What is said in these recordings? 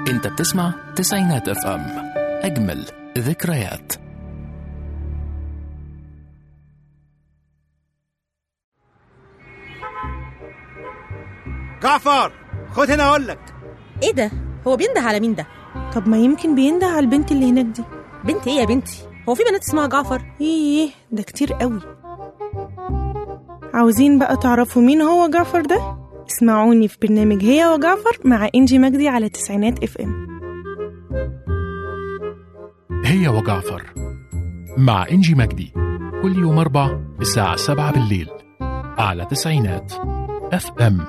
انت بتسمع تسعينات اف ام اجمل ذكريات جعفر خد هنا اقول لك ايه ده هو بينده على مين ده طب ما يمكن بينده على البنت اللي هناك دي بنت ايه يا بنتي هو في بنات اسمها جعفر ايه ده كتير قوي عاوزين بقى تعرفوا مين هو جعفر ده اسمعوني في برنامج هي وجعفر مع انجي مجدي على تسعينات اف ام هي وجعفر مع إنجي مجدي كل يوم أربع الساعة سبعة بالليل على تسعينات اف ام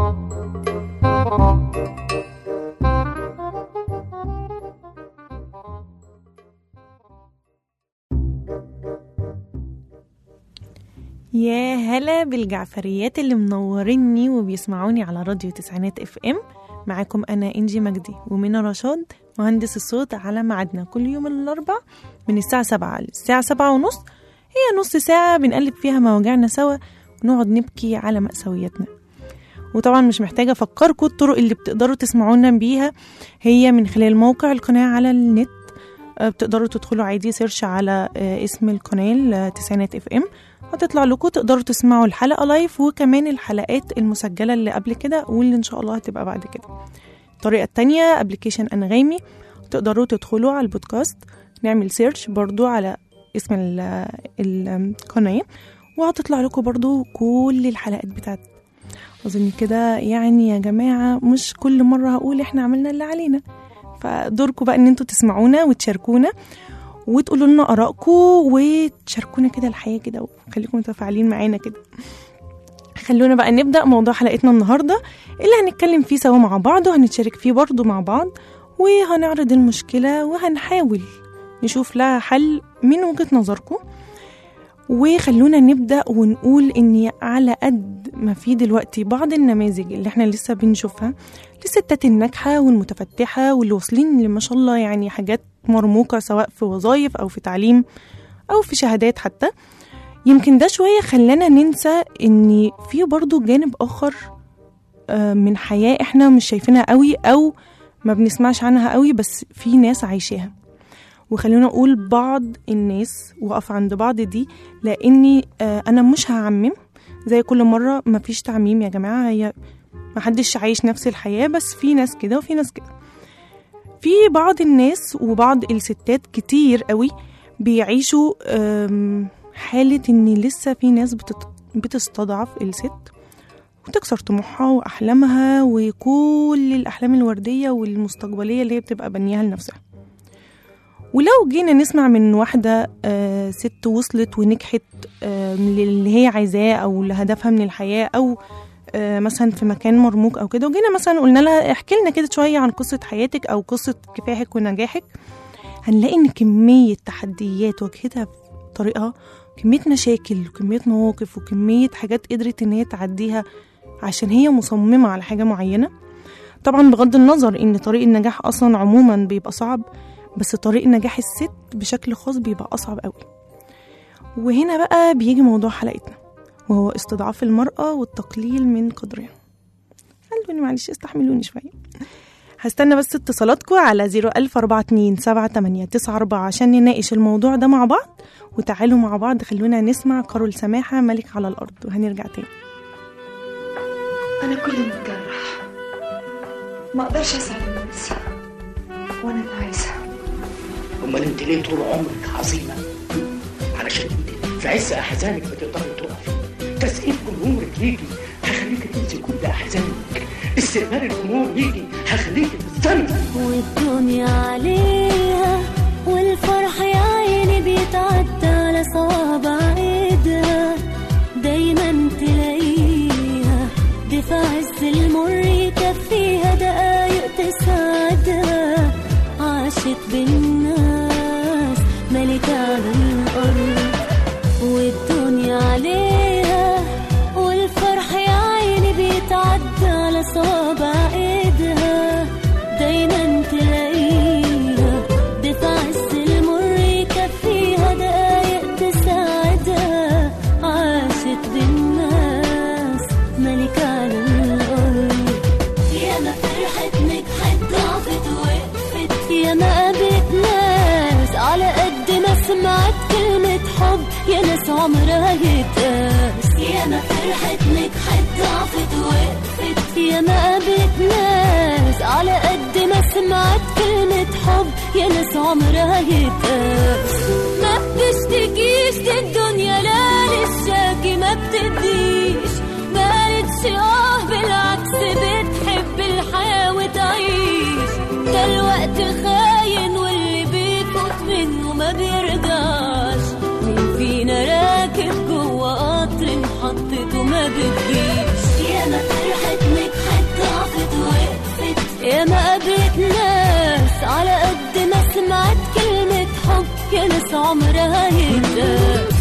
يا هلا بالجعفريات اللي منوريني وبيسمعوني على راديو تسعينات اف ام معاكم انا انجي مجدي ومنى رشاد مهندس الصوت على ميعادنا كل يوم الاربع من الساعة سبعة للساعة سبعة ونص هي نص ساعة بنقلب فيها مواجعنا سوا ونقعد نبكي على مأساوياتنا وطبعا مش محتاجة أفكركم الطرق اللي بتقدروا تسمعونا بيها هي من خلال موقع القناة على النت آه، بتقدروا تدخلوا عادي سيرش على آه، اسم القناة آه، تسعينات اف ام هتطلع لكم تقدروا تسمعوا الحلقة لايف وكمان الحلقات المسجلة اللي قبل كده واللي إن شاء الله هتبقى بعد كده الطريقة التانية ابلكيشن أنغامي تقدروا تدخلوا على البودكاست نعمل سيرش برضو على اسم ال- القناة وهتطلع لكم برضو كل الحلقات بتاعت أظن كده يعني يا جماعة مش كل مرة هقول احنا عملنا اللي علينا فدوركم بقى ان انتوا تسمعونا وتشاركونا وتقولوا لنا ارائكم وتشاركونا كده الحياه كده وخليكم متفاعلين معانا كده خلونا بقى نبدا موضوع حلقتنا النهارده اللي هنتكلم فيه سوا مع بعض وهنتشارك فيه برضو مع بعض وهنعرض المشكله وهنحاول نشوف لها حل من وجهه نظركم وخلونا نبدا ونقول ان على قد ما في دلوقتي بعض النماذج اللي احنا لسه بنشوفها للستات الناجحه والمتفتحه واللي واصلين لما شاء الله يعني حاجات مرموقه سواء في وظائف او في تعليم او في شهادات حتى يمكن ده شويه خلانا ننسى ان في برضو جانب اخر آه، من حياه احنا مش شايفينها قوي او ما بنسمعش عنها قوي بس في ناس عايشاها وخلونا اقول بعض الناس واقف عند بعض دي لاني آه، انا مش هعمم زي كل مره مفيش تعميم يا جماعه هي محدش عايش نفس الحياه بس في ناس كده وفي ناس كده في بعض الناس وبعض الستات كتير قوي بيعيشوا آم، حالة إن لسه في ناس بتت- بتستضعف الست وتكسر طموحها وأحلامها وكل الأحلام الوردية والمستقبلية اللي هي بتبقى بنيها لنفسها ولو جينا نسمع من واحدة آه، ست وصلت ونجحت آه، للي هي عايزاه أو لهدفها من الحياة أو آه، مثلا في مكان مرموق او كده وجينا مثلا قلنا لها احكي لنا كده شويه عن قصه حياتك او قصه كفاحك ونجاحك هنلاقي ان كميه تحديات واجهتها في طريقها كميه مشاكل وكميه مواقف وكميه حاجات قدرت ان هي تعديها عشان هي مصممه على حاجه معينه طبعا بغض النظر ان طريق النجاح اصلا عموما بيبقى صعب بس طريق نجاح الست بشكل خاص بيبقى اصعب قوي وهنا بقى بيجي موضوع حلقتنا وهو استضعاف المرأة والتقليل من قدرها خلوني معلش استحملوني شوية هستنى بس اتصالاتكم على 014278994 عشان نناقش الموضوع ده مع بعض وتعالوا مع بعض خلونا نسمع كارول سماحة ملك على الأرض وهنرجع تاني أنا كل متجرح ما أقدرش أسعد الناس وأنا اللي عايزة امال انت ليه طول عمرك عظيمه علشان انت في عز احزانك بتقدري تقفي تسقيف جمهورك ليكي هخليك تنسي كل احزانك استقبال الجمهور ليكي هخليك تستنى والدنيا عليها والفرح يا عيني بيتعدى على صوابع ايدها دايما تلاقيها دي في عز المر يكفيها دقايق تسعدها عاشت بالناس ملكة على الأرض والدنيا عليها والفرح يا عيني بيتعدى على صوابع ايدها دايما تلاقيها دفع عز المر يكفيها دقايق تساعدها عاشت بالناس ملكة على الأرض يا ما فرحت نجحت ضعفت يا ناس عمرها يتقاس يا ما فرحت نجحت ضعفت وقفت يا ما قابلت ناس على قد ما سمعت كلمة حب يا ناس عمرها يتقاس ما بتشتكيش دي الدنيا لا للشاكي ما بتديش ما قالتش اه بالعكس بتحب الحياة وتعيش ده الوقت خاين واللي بيفوت منه ما بيرجعش مين فينا راكب جوه قطر محطته ما بتجيش يا ما فرحت نجحت ضعفت وقفت يا ما قابلت ناس على قد ما سمعت كلمة حب يا ناس عمرها يتقاس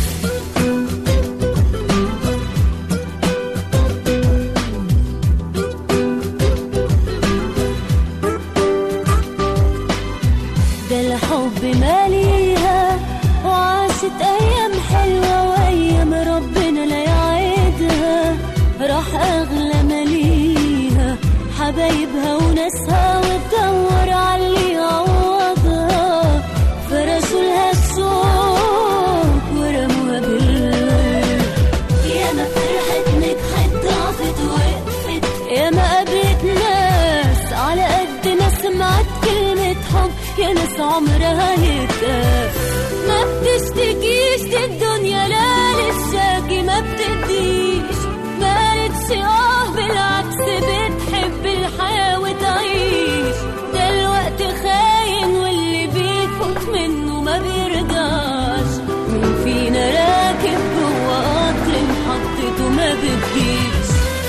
ده الحب ماليها وعاشت ايام حلوه وايام ربنا لا يعيدها راح اغلى ماليها حبايبها وناسها وتدور على اللي يعوضها فرشوا لها الشوق ورموها بالورد يا ما فرحت نجحت ضعفت وقفت يا ما قابلت ناس على قد ما سمعت كلمة حب يا ناس عمرها يتقاس ما بتشتكيش دي الدنيا لا للشاكي ما بتديش ما قالتش اه بالعكس بتحب الحياة وتعيش ده الوقت خاين واللي بيفوت منه ما بيرجعش مين فينا راكب جوه قطر محطته ما بتجيش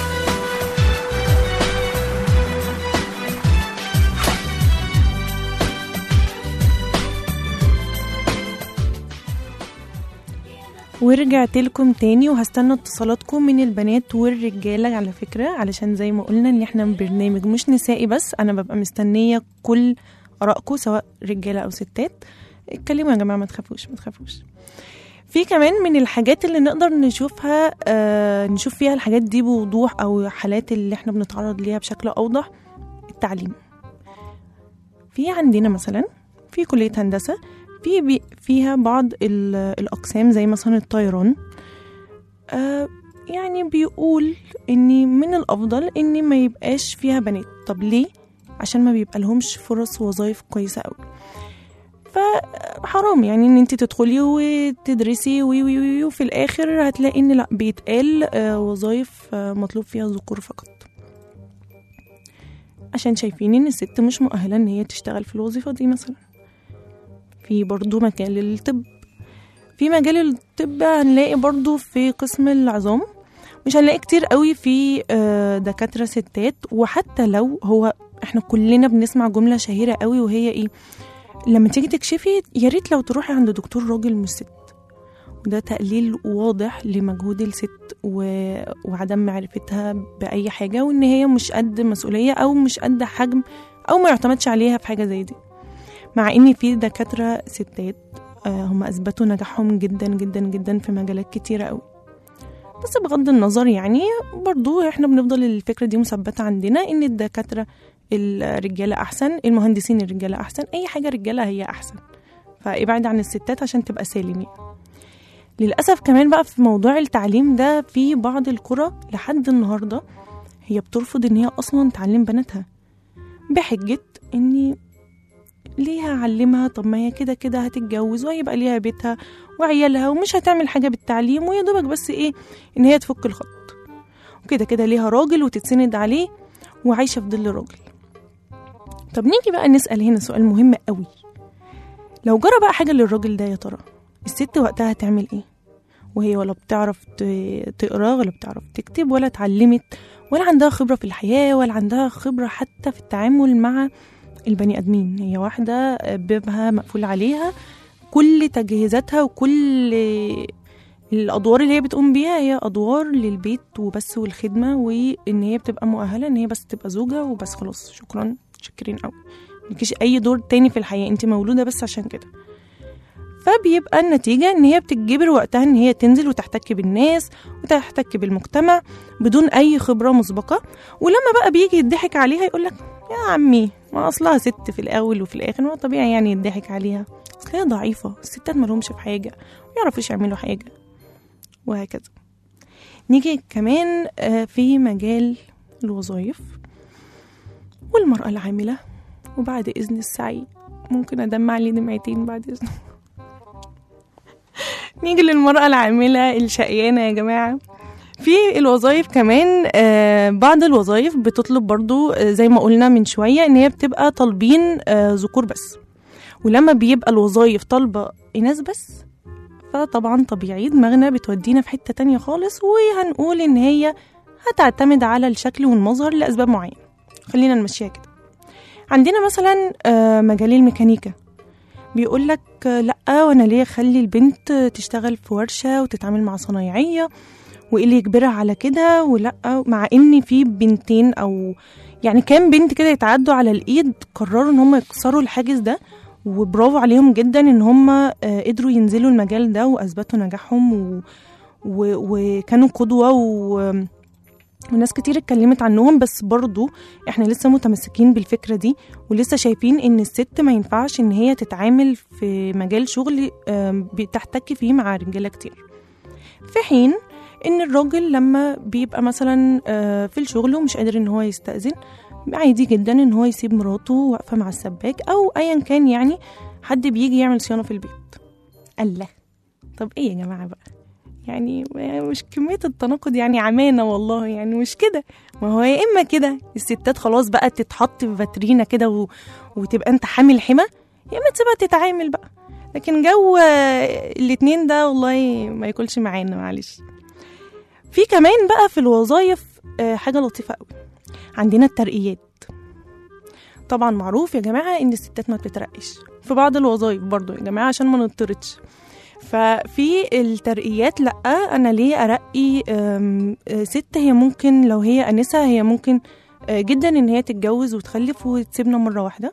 ورجعت لكم تاني وهستنى اتصالاتكم من البنات والرجالة على فكرة علشان زي ما قلنا ان احنا برنامج مش نسائي بس انا ببقى مستنية كل ارائكم سواء رجالة او ستات اتكلموا يا جماعة ما تخافوش ما تخافوش في كمان من الحاجات اللي نقدر نشوفها آه نشوف فيها الحاجات دي بوضوح او حالات اللي احنا بنتعرض ليها بشكل اوضح التعليم في عندنا مثلا في كلية هندسة في بي فيها بعض ال- الأقسام زي مثلا الطيران آه يعني بيقول إن من الأفضل إن ما يبقاش فيها بنات طب ليه؟ عشان ما بيبقى لهمش فرص وظايف كويسة أوي فحرام يعني ان انت تدخلي وتدرسي وي وي وي وفي الاخر هتلاقي ان لا بيتقال آه، وظايف آه، مطلوب فيها ذكور فقط عشان شايفين ان الست مش مؤهله ان هي تشتغل في الوظيفه دي مثلا في برضو مجال الطب في مجال الطب هنلاقي برضو في قسم العظام مش هنلاقي كتير قوي في آه، دكاترة ستات وحتى لو هو احنا كلنا بنسمع جملة شهيرة قوي وهي ايه لما تيجي تكشفي يا ريت لو تروحي عند دكتور راجل مش ست وده تقليل واضح لمجهود الست و... وعدم معرفتها بأي حاجة وإن هي مش قد مسؤولية أو مش قد حجم أو ما يعتمدش عليها في حاجة زي دي مع ان في دكاتره ستات آه، هم اثبتوا نجاحهم جدا جدا جدا في مجالات كتيره قوي بس بغض النظر يعني برضو احنا بنفضل الفكره دي مثبته عندنا ان الدكاتره الرجاله احسن المهندسين الرجاله احسن اي حاجه رجاله هي احسن فابعد عن الستات عشان تبقى سالم يعني. للاسف كمان بقى في موضوع التعليم ده في بعض القرى لحد النهارده هي بترفض ان هي اصلا تعلم بناتها بحجه ان ليه هعلمها طب ما هي كده كده هتتجوز وهيبقى ليها بيتها وعيالها ومش هتعمل حاجة بالتعليم ويا دوبك بس ايه ان هي تفك الخط وكده كده ليها راجل وتتسند عليه وعايشة في ظل راجل طب نيجي بقى نسأل هنا سؤال مهم قوي لو جرى بقى حاجة للراجل ده يا ترى الست وقتها هتعمل ايه وهي ولا بتعرف ت- تقرا ولا بتعرف تكتب ولا اتعلمت ولا عندها خبرة في الحياة ولا عندها خبرة حتى في التعامل مع البني ادمين هي واحده بابها مقفول عليها كل تجهيزاتها وكل الادوار اللي هي بتقوم بيها هي ادوار للبيت وبس والخدمه وان هي بتبقى مؤهله ان هي بس تبقى زوجه وبس خلاص شكرا شاكرين قوي مفيش اي دور تاني في الحياه انت مولوده بس عشان كده فبيبقى النتيجة إن هي بتتجبر وقتها إن هي تنزل وتحتك بالناس وتحتك بالمجتمع بدون أي خبرة مسبقة ولما بقى بيجي يضحك عليها يقولك يا عمي ما اصلها ست في الاول وفي الاخر ما طبيعي يعني يضحك عليها اصل هي ضعيفه الستات مالهمش في حاجه ما يعرفوش يعملوا حاجه وهكذا نيجي كمان آه، في مجال الوظائف والمرأة العاملة وبعد إذن السعي ممكن أدمع لي دمعتين بعد إذنه نيجي للمرأة العاملة الشقيانة يا جماعة في الوظائف كمان آه، بعض الوظائف بتطلب برضو آه، زي ما قلنا من شوية ان هي بتبقى طالبين آه، ذكور بس ولما بيبقى الوظائف طالبة إناث بس فطبعا طبيعي دماغنا بتودينا في حتة تانية خالص وهنقول ان هي هتعتمد على الشكل والمظهر لأسباب معينة خلينا نمشيها كده عندنا مثلا آه، مجال الميكانيكا بيقول لك لا وانا ليه اخلي البنت تشتغل في ورشه وتتعامل مع صنايعيه وايه اللي يجبرها على كده ولا مع ان في بنتين او يعني كام بنت كده يتعدوا على الايد قرروا ان هم يكسروا الحاجز ده وبرافو عليهم جدا ان هم آه، قدروا ينزلوا المجال ده واثبتوا نجاحهم و... و... وكانوا قدوه و... وناس كتير اتكلمت عنهم بس برضو احنا لسه متمسكين بالفكرة دي ولسه شايفين ان الست ما ينفعش ان هي تتعامل في مجال شغل آم، بتحتك فيه مع رجالة كتير في حين ان الراجل لما بيبقى مثلا آه، في الشغل ومش قادر ان هو يستأذن عادي جدا ان هو يسيب مراته واقفة مع السباك او ايا كان يعني حد بيجي يعمل صيانة في البيت الله طب ايه يا جماعة بقى يعني مش كمية التناقض يعني عمانة والله يعني مش كده ما هو يا إما كده الستات خلاص بقى تتحط في فاترينا كده و... وتبقى أنت حامل حمى يا إما تسيبها تتعامل بقى لكن جو آه، الاتنين ده والله ما ياكلش معانا معلش في كمان بقى في الوظائف آه، حاجة لطيفة قوي عندنا الترقيات طبعا معروف يا جماعة إن الستات ما بتترقش في بعض الوظائف برضو يا جماعة عشان ما نضطردش ففي الترقيات لا انا ليه ارقي أم، آه، ست هي ممكن لو هي انسه هي ممكن آه، جدا ان هي تتجوز وتخلف وتسيبنا مره واحده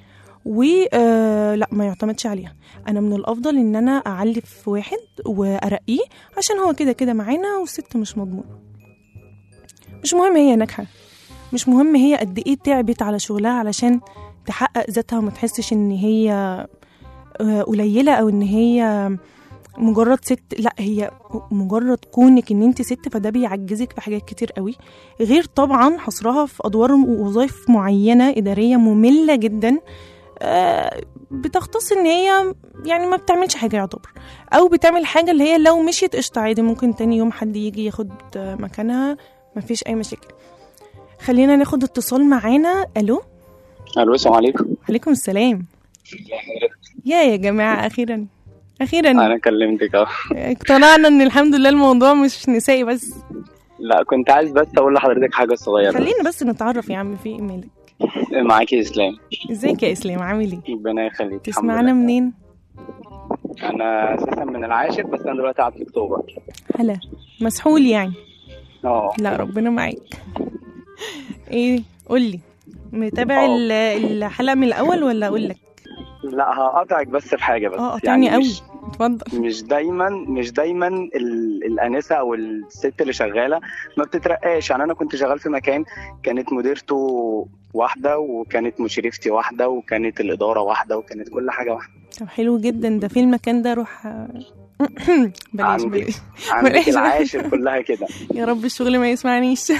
ولا ما يعتمدش عليها انا من الافضل ان انا اعلي في واحد وارقيه عشان هو كده كده معانا والست مش مضمونه مش مهم هي ناجحه مش مهم هي قد ايه تعبت على شغلها علشان تحقق ذاتها وما تحسش ان هي آه، قليله او ان هي مجرد ست لا هي مجرد كونك ان انت ست فده بيعجزك في حاجات كتير قوي غير طبعا حصرها في ادوار ووظائف معينه اداريه ممله جدا آه، بتختص ان هي يعني ما بتعملش حاجه يعتبر او بتعمل حاجه اللي هي لو مشيت قشطه عادي ممكن تاني يوم حد يجي ياخد آه، مكانها ما فيش اي مشاكل خلينا ناخد اتصال معانا الو الو السلام عليكم عليكم السلام يا يا جماعه اخيرا اخيرا انا كلمتك اهو اقتنعنا ان الحمد لله الموضوع مش نسائي بس لا كنت عايز بس اقول لحضرتك حاجه صغيره خلينا بس نتعرف يا عم في ايه مالك معاكي اسلام ازيك يا اسلام عامل ايه ربنا يخليك الحمد تسمعنا لله. منين انا اساسا من العاشر بس انا دلوقتي قاعد في اكتوبر هلا مسحول يعني اه لا ربنا معاك ايه قولي متابع اه. ال- الحلقه من الاول ولا اقول لك لا هقطعك بس في حاجه بس اه قطعني قوي مش, اتفضل مش دايما مش دايما ال- الانسه او الست اللي شغاله ما بتترقاش يعني انا كنت شغال في مكان كانت مديرته واحده وكانت مشرفتي واحده وكانت الاداره واحده وكانت كل حاجه واحده طب حلو جدا ده في المكان ده اروح بلاش عندك بلاش عندك بلاش. العاشر كلها كده يا رب الشغل ما يسمعنيش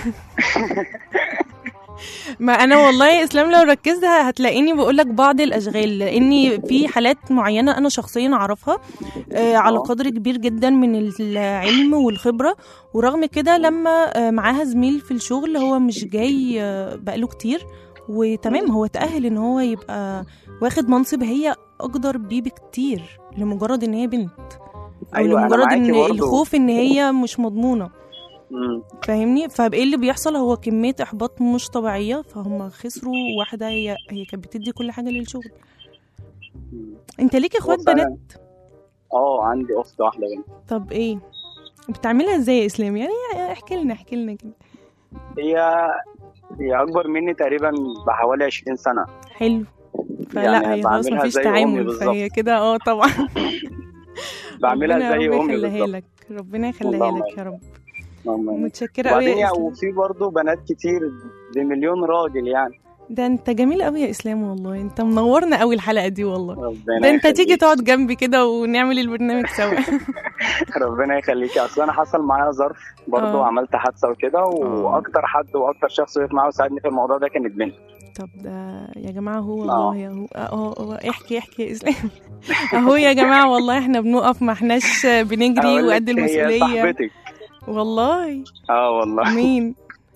ما انا والله يا اسلام لو ركزت هتلاقيني بقول لك بعض الاشغال لاني في حالات معينه انا شخصيا اعرفها آه، على اه. قدر كبير جدا من العلم والخبره ورغم كده لما آه، معاها زميل في الشغل هو مش جاي آه، بقاله كتير وتمام هو تأهل ان هو يبقى واخد منصب هي اقدر بيه بكتير لمجرد ان هي بنت او أيوة، أنا لمجرد معاكي ان برضو. الخوف ان هي مش مضمونه مم. فاهمني فايه اللي بيحصل هو كميه احباط مش طبيعيه فهم خسروا واحده هي هي كانت بتدي كل حاجه للشغل مم. انت ليك اخوات هو فعلاً- بنات اه عندي اخت واحده بنت طب ايه بتعملها ازاي يا اسلام يعني احكي لنا احكي لنا كده هي هي اكبر مني تقريبا بحوالي 20 سنه حلو فلا يعني هي خلاص بعملها مفيش زي أمي تعامل بالظبط. فهي كده اه طبعا بعملها ربنا زي يا رب امي يخليها بالظبط لك ربنا يخليها اللهم لك يا رب اللهم آمين. متشكره قوي وبعدين يا يعني اسلام وفي برضه بنات كتير بمليون راجل يعني ده انت جميل قوي يا اسلام والله انت منورنا قوي الحلقه دي والله ربنا ده انت تيجي يخليك. تقعد جنبي كده ونعمل البرنامج سوا ربنا يخليكي اصل انا حصل معايا ظرف برضه آه. عملت حادثه وكده واكتر حد واكتر شخص وقف معايا وساعدني في الموضوع ده كانت بنت طب ده يا جماعه هو آه. والله يا هو اه اه احكي احكي يا اسلام اهو يا جماعه والله احنا بنقف ما احناش بنجري أقول لك وقد هي المسؤوليه صاحبتك والله اه والله مين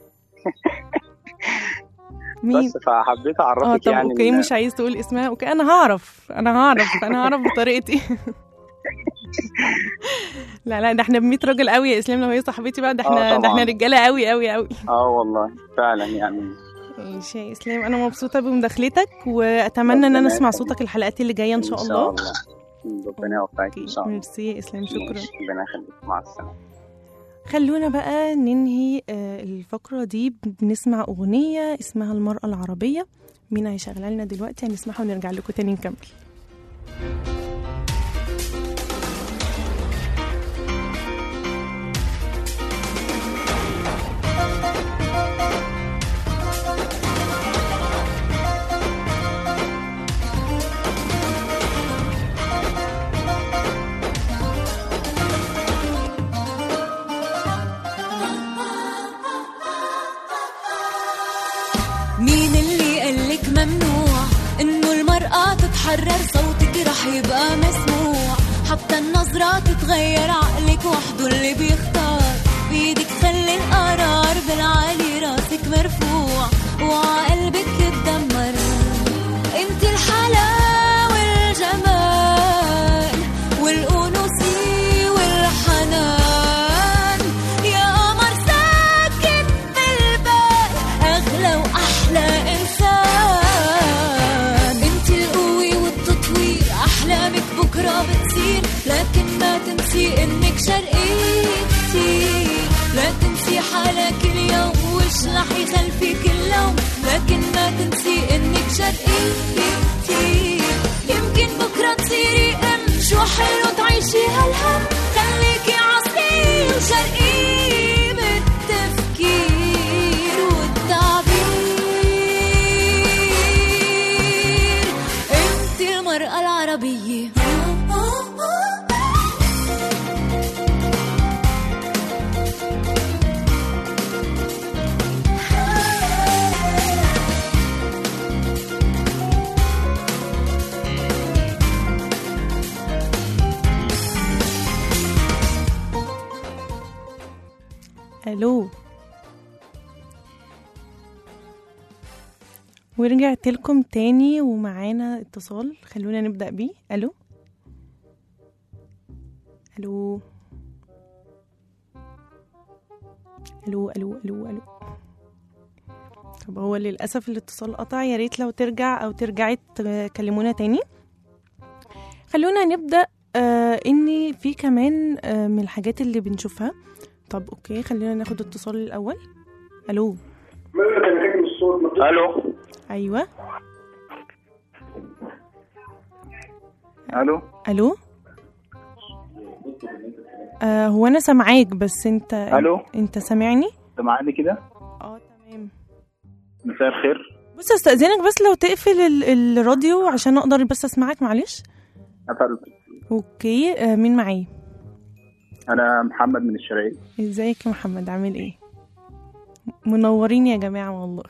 مين بس فحبيت اه اعرفك طب يعني اوكي إن- مش عايز تقول اسمها اوكي انا هعرف انا هعرف انا هعرف بطريقتي لا لا ده احنا ب 100 راجل قوي يا اسلام لو هي صاحبتي بقى ده آه احنا ده احنا طبعاً. رجاله قوي قوي قوي اه والله فعلا يعني ماشي يا اسلام انا مبسوطه بمداخلتك واتمنى ان انا ربنا اسمع يخليك. صوتك الحلقات اللي جايه ان شاء الله ربنا يوفقك ان اوكي شاء الله ميرسي يا اسلام شكرا ماشي، ربنا يخليك مع السلامه خلونا بقى ننهي آه، الفقرة دي بنسمع أغنية اسمها المرأة العربية مين هيشغلها لنا دلوقتي هنسمعها ونرجع لكم تاني نكمل مين اللي قالك ممنوع انه المرأة تتحرر صوتك رح يبقى مسموع حتى النظرة تتغير عقلك وحده اللي بيختار بيدك خلي القرار بالعالي راسك مرفوع وعقلبك يتدمر انت الحلاوة والجمال والأنوثة والحنان يا قمر ساكن بالبال أغلى وأحلى إنسان انت القوة والتطوير أحلامك بكرة بتصير لكن ما تنسي إنك شرقية كتير لا تنسي حالك اليوم واشلحي خلفك اللوم لكن ما تنسي إنك شرقية كتير يمكن بكرة تصيري أم شو حلو تعيشي هالهم خليكي عصرية وشرقية بالتفكير والتعبير انت المرأة العربية الو ورجعت لكم تاني ومعانا اتصال خلونا نبدأ بيه الو الو الو الو الو الو طب هو للأسف الاتصال قطع يا ريت لو ترجع أو ترجعي تكلمونا تاني خلونا نبدأ آه إني في كمان آه من الحاجات اللي بنشوفها طب أوكي خلينا ناخد اتصال الأول ألو الو أيوة الو ألو آه هو أنا سامعاك بس أنت الو أنت سامعني؟ سامعني كده اه تمام مساء الخير بص استأذنك بس لو تقفل ال- الراديو عشان أقدر بس أسمعك معلش قفلت أوكي آه مين معايا؟ انا محمد من الشرقية ازيك يا محمد عامل ايه منورين يا جماعه والله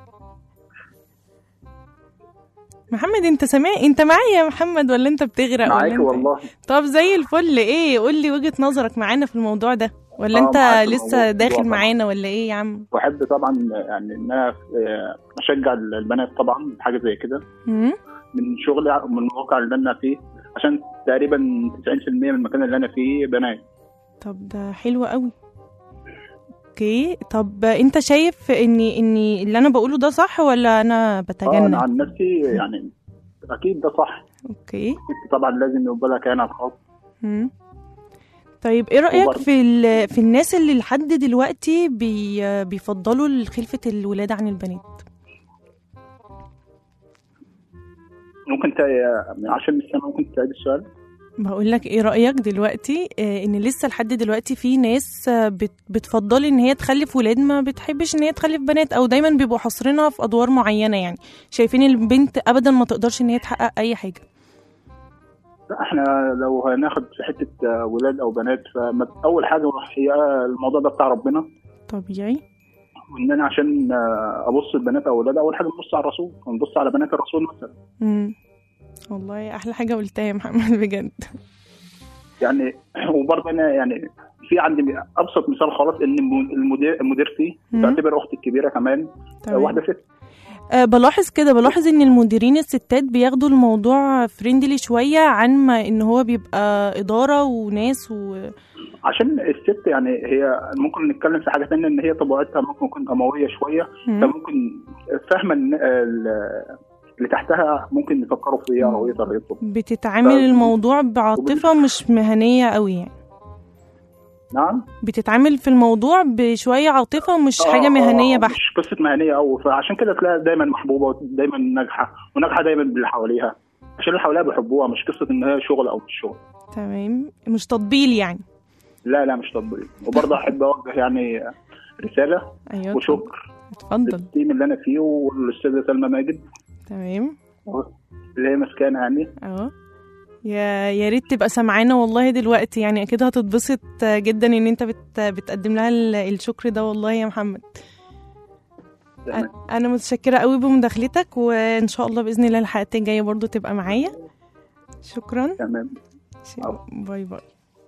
محمد انت سامع انت معايا يا محمد ولا انت بتغرق ولا معاك انت والله طب زي الفل ايه قول لي وجهه نظرك معانا في الموضوع ده ولا آه، انت معاك في لسه الموضوع داخل طبعاً. معانا ولا ايه يا عم واحب طبعا يعني ان انا آه، اشجع البنات طبعا حاجه زي كده مم؟ من شغلي من المواقع اللي انا فيه عشان تقريبا 90% من المكان اللي انا فيه بنات طب ده حلو قوي اوكي طب انت شايف اني اني اللي انا بقوله ده صح ولا انا اه بتجنن انا عن نفسي يعني اكيد ده صح اوكي الست طبعا لازم يبقى لها كيانها الخاص مم. طيب ايه رأيك وبرضه- في ال- في الناس اللي لحد دلوقتي بي بيفضلوا خلفة الولادة عن البنات ممكن ت... عشان مش سامع ممكن تعيد السؤال بقول لك ايه رأيك دلوقتي آه ان لسه لحد دلوقتي في ناس آه بت بتفضل ان هي تخلف ولاد ما بتحبش ان هي تخلف بنات او دايما بيبقوا حاصرينها في ادوار معينة يعني شايفين البنت ابدا ما تقدرش ان هي تحقق اي حاجة لا احنا لو هناخد في حته آه، ولاد او بنات فاول حاجه هي الموضوع ده بتاع ربنا طبيعي وان انا عشان آه، ابص البنات او اولاد اول حاجه نبص على الرسول ونبص على بنات الرسول مثلا امم والله احلى حاجة قلتها يا محمد بجد يعني وبرضه انا يعني في عندي ابسط مثال خالص ان الم- المدير مديرتي مم. تعتبر اختي الكبيره كمان تمام. واحده ست أه بلاحظ كده بلاحظ ان المديرين الستات بياخدوا الموضوع فريندلي شوية عن ما ان هو بيبقى ادارة وناس و عشان الست يعني هي ممكن نتكلم في حاجه ثانيه ان هي طبيعتها ممكن تكون امويه شويه مم. فممكن فاهمه ان ال- اللي تحتها ممكن يفكروا في ايه او ايه طريقتهم بتتعامل ف- الموضوع بعاطفة مش مهنية قوي يعني نعم بتتعامل في الموضوع بشوية عاطفة ومش آه، حاجة آه، مهنية آه، بحت مش قصه مهنيه او فعشان كده تلاقيها دايما محبوبه ودايما ناجحه وناجحه دايما باللي حواليها عشان اللي حواليها بيحبوها مش قصه ان هي شغل او مش شغل تمام مش تطبيل يعني لا لا مش تطبيق وبرضه احب اوجه يعني رساله ايوه وشكر اتفضل للتيم اللي انا فيه والاستاذه سلمى ماجد تمام اللي هي مسكانه يعني اه يا يا ريت تبقى سامعانا والله دلوقتي يعني اكيد هتتبسط جدا ان انت بت بتقدم لها ال- الشكر ده والله يا محمد تمام. أ- انا متشكره قوي بمداخلتك وان شاء الله باذن الله الحلقات الجايه برضو تبقى معايا شكرا تمام باي باي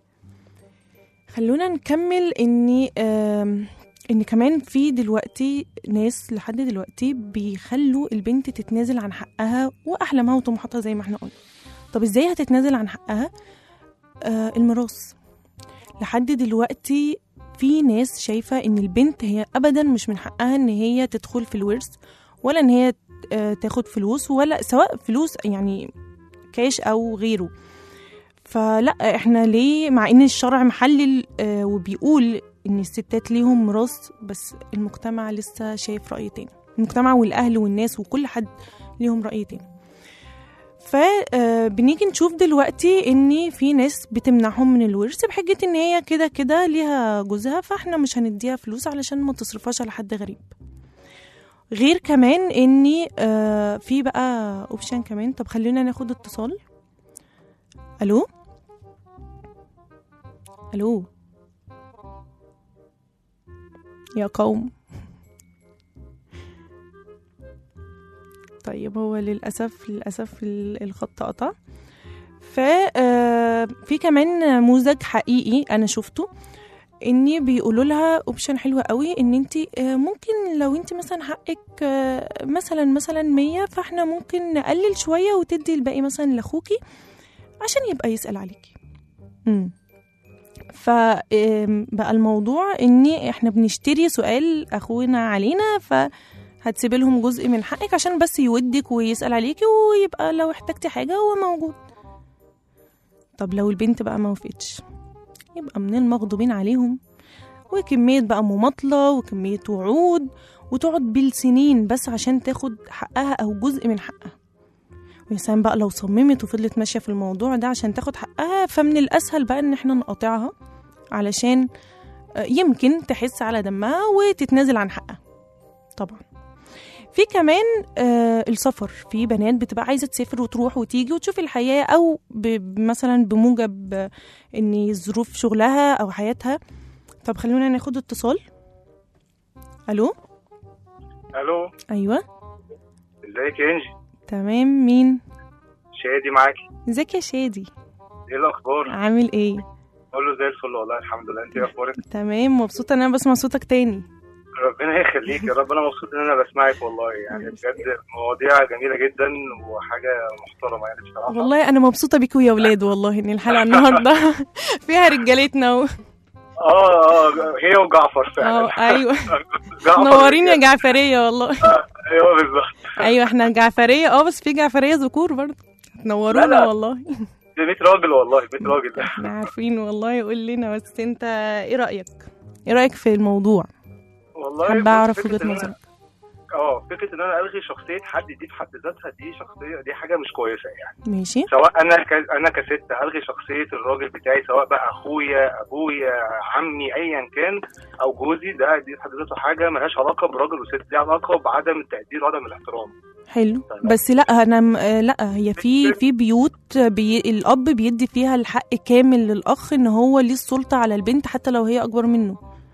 خلونا نكمل اني آم، ان كمان في دلوقتي ناس لحد دلوقتي بيخلوا البنت تتنازل عن حقها واحلامها وطموحاتها زي ما احنا قلنا طب ازاي هتتنازل عن حقها آه الميراث لحد دلوقتي في ناس شايفة ان البنت هي ابدا مش من حقها ان هي تدخل في الورث ولا ان هي آه، تاخد فلوس ولا سواء فلوس يعني كاش او غيره فلا احنا ليه مع ان الشرع محلل آه، وبيقول ان الستات ليهم ميراث بس المجتمع لسه شايف رأي تاني المجتمع والاهل والناس وكل حد ليهم رأي تاني فبنيجي نشوف دلوقتي ان في ناس بتمنعهم من الورث بحجة ان هي كده كده ليها جوزها فاحنا مش هنديها فلوس علشان ما تصرفهاش على حد غريب غير كمان اني آه، في بقى اوبشن كمان طب خلينا ناخد اتصال الو الو يا قوم طيب هو للأسف للأسف ال- الخط قطع ف آه، في كمان نموذج حقيقي أنا شفته اني بيقولوا لها اوبشن حلوة قوي ان انت ممكن لو انت مثلا حقك آه، مثلا مثلا 100 فاحنا ممكن نقلل شوية وتدي الباقي مثلا لاخوكي عشان يبقى يسأل عليكي امم فبقى الموضوع ان احنا بنشتري سؤال اخونا علينا فهتسيب لهم جزء من حقك عشان بس يودك ويسأل عليكي ويبقى لو احتجتي حاجة هو موجود طب لو البنت بقى ما وافقتش يبقى من المغضوبين عليهم وكمية بقى مماطلة وكمية وعود وتقعد بالسنين بس عشان تاخد حقها أو جزء من حقها ويا سلام بقى لو صممت وفضلت ماشية في الموضوع ده عشان تاخد حقها فمن الأسهل بقى إن احنا نقاطعها علشان آه، يمكن تحس على دمها وتتنازل عن حقها طبعا في كمان آه السفر في بنات بتبقى عايزه تسافر وتروح وتيجي وتشوف الحياه او ب- مثلا بموجب آه، ان ظروف شغلها او حياتها طب خلونا ناخد اتصال الو الو ايوه ازيك يا انجي تمام مين شادي معاكي ازيك يا شادي ايه الاخبار عامل ايه كله زي الفل والله الحمد لله انت ايه اخبارك تمام مبسوطه ان انا بسمع صوتك تاني ربنا يخليك يا رب انا مبسوط ان انا بسمعك والله يعني بجد مواضيع جميله جدا وحاجه محترمه يعني بصراحه والله انا مبسوطه بيكوا يا ولاد والله ان الحلقه النهارده فيها رجالتنا و... اه اه هي وجعفر فعلا اه ايوه جعفر نورين يا جعفريه والله ايوه بالظبط ايوه احنا جعفريه اه بس في جعفريه ذكور برضه لا، تنورونا لا. والله ده 100 راجل والله 100 راجل احنا عارفين والله قول لنا بس انت ايه رايك ايه رايك في الموضوع والله حابه بص، اعرف فكرة وجهه إن أنا- نظرك اه فكره ان انا الغي شخصيه حد دي في حد ذاتها دي شخصيه دي حاجه مش كويسه يعني ماشي سواء انا ك... انا كست الغي شخصيه الراجل بتاعي سواء بقى اخويا ابويا عمي ايا كان او جوزي ده دي في حد ذاته حاجه ملهاش علاقه براجل وست دي علاقه بعدم التقدير وعدم الاحترام حلو بس لا انا م- آه، لا هي في في بيوت بي الاب بيدي فيها الحق كامل للاخ ان هو ليه السلطه على البنت حتى لو هي اكبر منه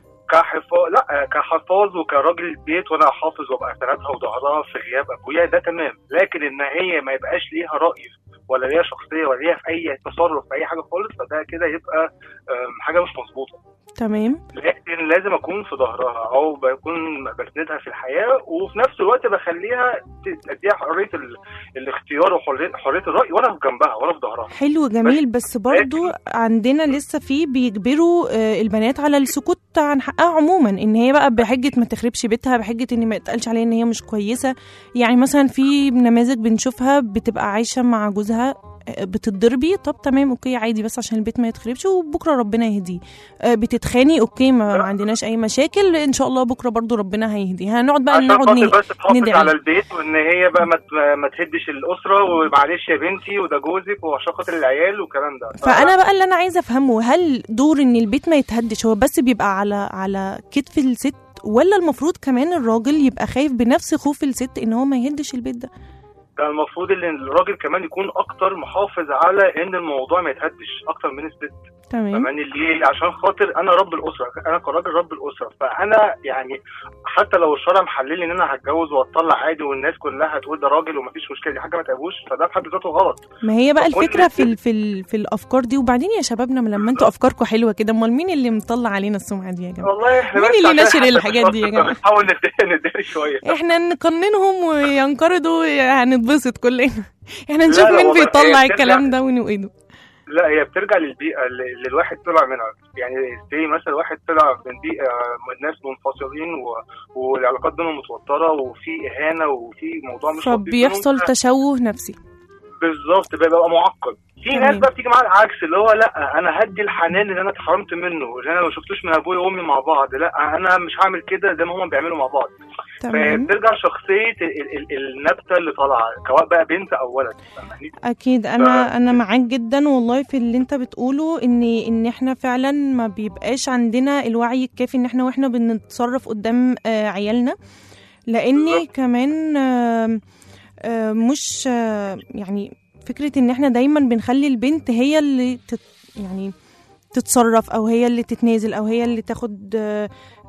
كحفاظ لا كحفاظ وكراجل البيت وانا احافظ وابقى سندها وظهرها في غياب ابويا ده تمام لكن ان هي ما يبقاش ليها راي ولا ليها شخصيه ولا ليها في اي تصرف في اي حاجه خالص فده كده يبقى أم، حاجه مش مظبوطه تمام لكن لازم اكون في ظهرها او بكون بسندها في الحياه وفي نفس الوقت بخليها ت- اديها حريه ال... الاختيار وحريه حريه الراي وانا في جنبها وانا في ظهرها حلو جميل بس برضو عندنا لسه في بيجبروا آه، البنات على السكوت عن حقها عموما ان هي بقى بحجه ما تخربش بيتها بحجه ان ما يتقالش عليها ان هي مش كويسه يعني مثلا في نماذج بنشوفها بتبقى عايشه مع جوزها آه، بتتضربي طب تمام اوكي عادي بس عشان البيت ما يتخربش وبكره ربنا يهديه آه، بتتخاني اوكي ما, ما عندناش اي مشاكل ان شاء الله بكره برضو ربنا هيهديها هنقعد بقى عشان نقعد خاطر ن- بس تحافظ ندعي على البيت وان هي بقى ما ت- ما تهدش الاسره ومعلش يا بنتي وده جوزك وعشان خاطر العيال والكلام ده فانا بقى اللي انا عايزه افهمه هل دور ان البيت ما يتهدش هو بس بيبقى على على كتف الست ولا المفروض كمان الراجل يبقى خايف بنفس خوف الست ان هو ما يهدش البيت ده ده المفروض ان الراجل كمان يكون اكتر محافظ على ان الموضوع ما يتهدش اكتر من الست تمام فاهماني ليه؟ عشان خاطر انا رب الاسره انا كراجل رب الاسره فانا يعني حتى لو الشرع محلل ان انا هتجوز واتطلع عادي والناس كلها هتقول ده راجل ومفيش مشكله دي حاجه ما تعبوش فده في حد ذاته غلط ما هي بقى فكل الفكره في الست- ال في ال في الافكار دي وبعدين يا شبابنا لما انتوا افكاركم حلوه كده امال مين اللي مطلع علينا السمعه دي يا جماعه والله احنا مين بس اللي عشان ناشر حتى الحاجات دي يا مش جماعه بنحاول نداري نداري شويه احنا نقننهم وينقرضوا هنتبسط كلنا احنا لا، نشوف لا مين والله، هي بيطلع بترجع- الكلام ده ونوقده لا هي بترجع للبيئه اللي اللي الواحد طلع منها يعني زي مثلا واحد طلع من بيئه من ناس منفصلين و... والعلاقات بينهم متوتره وفي اهانه وفي موضوع مش لطيف فبيحصل بينهم. تشوه نفسي بالظبط بيبقى معقد في تمام. ناس بقى بتيجي معاها العكس اللي هو لا انا هدي الحنان اللي انا اتحرمت منه اللي انا ما شفتوش من ابويا وامي مع بعض لا انا مش هعمل كده زي ما هم بيعملوا مع بعض تمام فبترجع شخصيه ال- ال- النبته اللي طالعه سواء بقى بنت او ولد فاهماني؟ اكيد انا انا معاك جدا والله في اللي انت بتقوله ان ان احنا فعلا ما بيبقاش عندنا الوعي الكافي ان احنا واحنا بنتصرف قدام آه، عيالنا لان كمان آم، آه، مش آه، يعني فكره ان احنا دايما بنخلي البنت هي اللي تت يعني تتصرف او هي اللي تتنازل او هي اللي تاخد آه،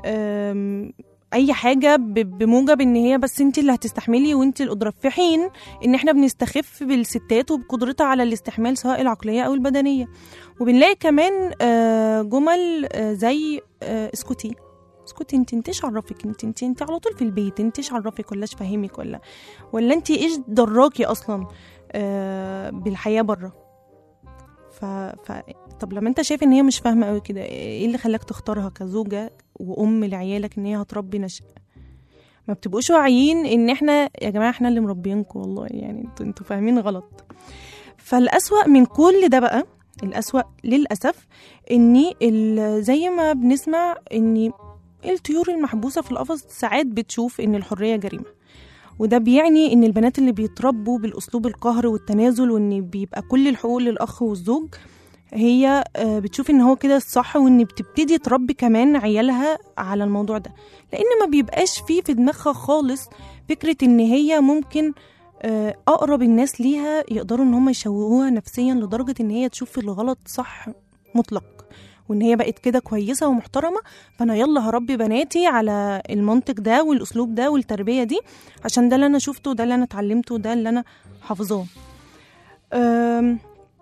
آم، اي حاجه ب- بموجب ان هي بس انت اللي هتستحملي وانت القدره في حين ان احنا بنستخف بالستات وبقدرتها على الاستحمال سواء العقليه او البدنيه وبنلاقي كمان آه، جمل آه، زي آه، اسكتي اسكتي انت انت ايش عرفك انت انت انت على طول في البيت انت ايش عرفك ولا ايش فاهمك ولا ولا انت ايش دراكي اصلا آه، بالحياه بره ف... ف طب لما انت شايف ان هي مش فاهمه قوي كده ايه اللي خلاك تختارها كزوجه وام لعيالك ان هي هتربي نشء ما بتبقوش واعيين ان احنا يا جماعه احنا اللي مربيينكم والله يعني انتوا انتوا فاهمين غلط فالأسوأ من كل ده بقى الأسوأ للأسف إن ال- زي ما بنسمع إن الطيور المحبوسة في القفص ساعات بتشوف إن الحرية جريمة وده بيعني إن البنات اللي بيتربوا بالأسلوب القهر والتنازل وإن بيبقى كل الحقوق للأخ والزوج هي آه، بتشوف إن هو كده الصح وإن بتبتدي تربي كمان عيالها على الموضوع ده لأن ما بيبقاش فيه في دماغها خالص فكرة إن هي ممكن آه، اقرب الناس ليها يقدروا ان هم يشوهوها نفسيا لدرجه ان هي تشوف الغلط صح مطلق وان هي بقت كده كويسه ومحترمه فانا يلا هربي بناتي على المنطق ده والاسلوب ده والتربيه دي عشان ده اللي انا شفته وده اللي انا اتعلمته وده اللي انا حافظاه أم،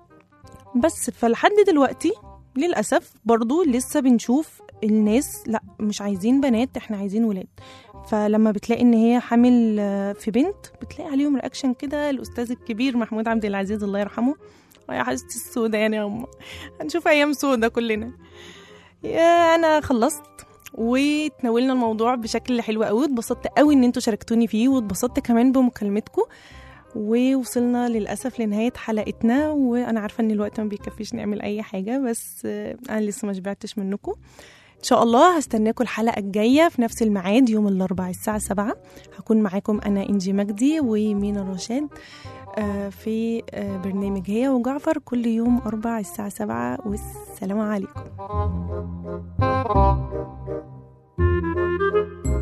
بس فلحد دلوقتي للاسف برضو لسه بنشوف الناس لا مش عايزين بنات احنا عايزين ولاد فلما بتلاقي ان هي حامل آه، في بنت بتلاقي عليهم رياكشن كده الاستاذ الكبير محمود عبد العزيز الله يرحمه يا حاجتي السودة يعني يا أم هنشوف أيام سودة كلنا يا أنا خلصت وتناولنا الموضوع بشكل حلو قوي اتبسطت قوي ان انتوا شاركتوني فيه واتبسطت كمان بمكالمتكم ووصلنا للأسف لنهاية حلقتنا وأنا عارفة إن الوقت ما بيكفيش نعمل أي حاجة بس آه، أنا لسه ما شبعتش منكم إن ان شاء الله هستناكم الحلقه الجايه في نفس الميعاد يوم الاربعاء الساعه 7 هكون معاكم انا انجي مجدي ومينا رشاد آه، في آه، برنامج هي وجعفر كل يوم أربع الساعة سبعة والسلام عليكم